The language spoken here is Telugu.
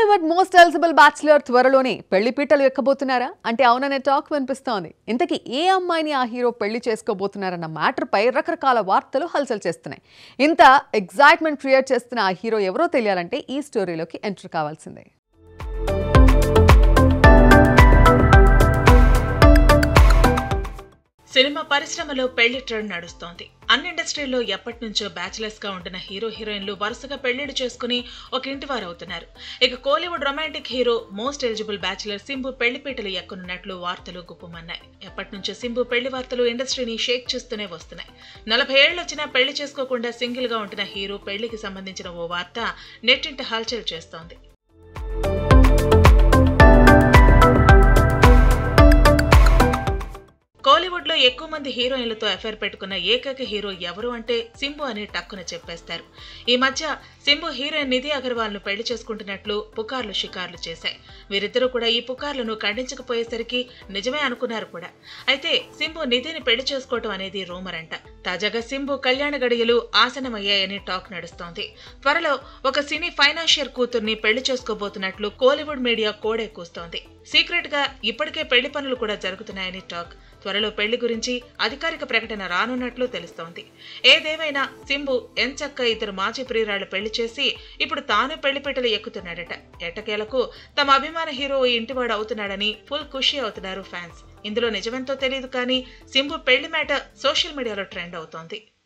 టాలీవుడ్ మోస్ట్ ఎలిజిబుల్ బ్యాచులర్ త్వరలోనే పెళ్లి పీటలు ఎక్కబోతున్నారా అంటే అవుననే టాక్ వినిపిస్తోంది ఇంతకీ ఏ అమ్మాయిని ఆ హీరో పెళ్లి చేసుకోబోతున్నారన్న మ్యాటర్ పై రకరకాల వార్తలు హల్చల్ చేస్తున్నాయి ఇంత ఎగ్జైట్మెంట్ క్రియేట్ చేస్తున్న ఆ హీరో ఎవరో తెలియాలంటే ఈ స్టోరీలోకి ఎంటర్ కావాల్సిందే సినిమా పరిశ్రమలో పెళ్లి ట్రెండ్ నడుస్తోంది అన్ని ఇండస్ట్రీల్లో ఎప్పటి నుంచో బ్యాచిలర్స్ గా ఉంటున్న హీరో హీరోయిన్లు వరుసగా పెళ్లిళ్ళు చేసుకుని ఒక ఇంటి వారు అవుతున్నారు ఇక Kollywood romantic hero most eligible bachelor Simbu పెళ్లిపీటలు ఎక్కునున్నట్లు వార్తలు గుప్పమన్నాయి ఎప్పటి నుంచో సింబు పెళ్లి వార్తలు ఇండస్ట్రీని షేక్ చేస్తూనే వస్తున్నాయి నలభై ఏళ్ళు వచ్చినా పెళ్లి చేసుకోకుండా సింగిల్ గా ఉంటున్న హీరో పెళ్లికి సంబంధించిన ఓ వార్త నెట్టింట హల్చల్ చేస్తోంది కోలీవుడ్ లో ఎక్కువ మంది హీరోయిన్లతో అఫైర్ పెట్టుకున్న ఏకైక హీరో ఎవరు అంటే సింబు అని టక్కున చెప్పేస్తారు ఈ మధ్య సింబు హీరోయిన్ నిధి అగర్వాల్ ను పెళ్లి చేసుకుంటున్నట్లు పుకార్లు షికార్లు చేశాయి వీరిద్దరూ కూడా ఈ పుకార్లను ఖండించకపోయేసరికి నిజమే అనుకున్నారు కూడా అయితే సింబు నిధిని పెళ్లి చేసుకోవటం అనేది రూమర్ అంట తాజాగా సింబు కళ్యాణ గడియలు ఆసనమయ్యాయని టాక్ నడుస్తోంది త్వరలో ఒక సినీ ఫైనాన్షియర్ కూతుర్ని పెళ్లి చేసుకోబోతున్నట్లు కోలీవుడ్ మీడియా కోడే కూస్తోంది సీక్రెట్ గా ఇప్పటికే పెళ్లి పనులు కూడా జరుగుతున్నాయని టాక్ త్వరలో పెళ్లి గురించి అధికారిక ప్రకటన రానున్నట్లు తెలుస్తోంది ఏదేమైనా సింబు ఎంచక్క ఇద్దరు మాజీ ప్రియురాళ్లు పెళ్లి చేసి ఇప్పుడు తాను పెళ్లిపీటలు ఎక్కుతున్నాడట ఎట్టకేలకు తమ అభిమాన హీరో ఈ ఇంటివాడు అవుతున్నాడని ఫుల్ ఖుషి అవుతున్నారు ఫ్యాన్స్ ఇందులో నిజమెంతో తెలియదు కానీ సింబు పెళ్లి మ్యాటర్ సోషల్ మీడియాలో ట్రెండ్ అవుతోంది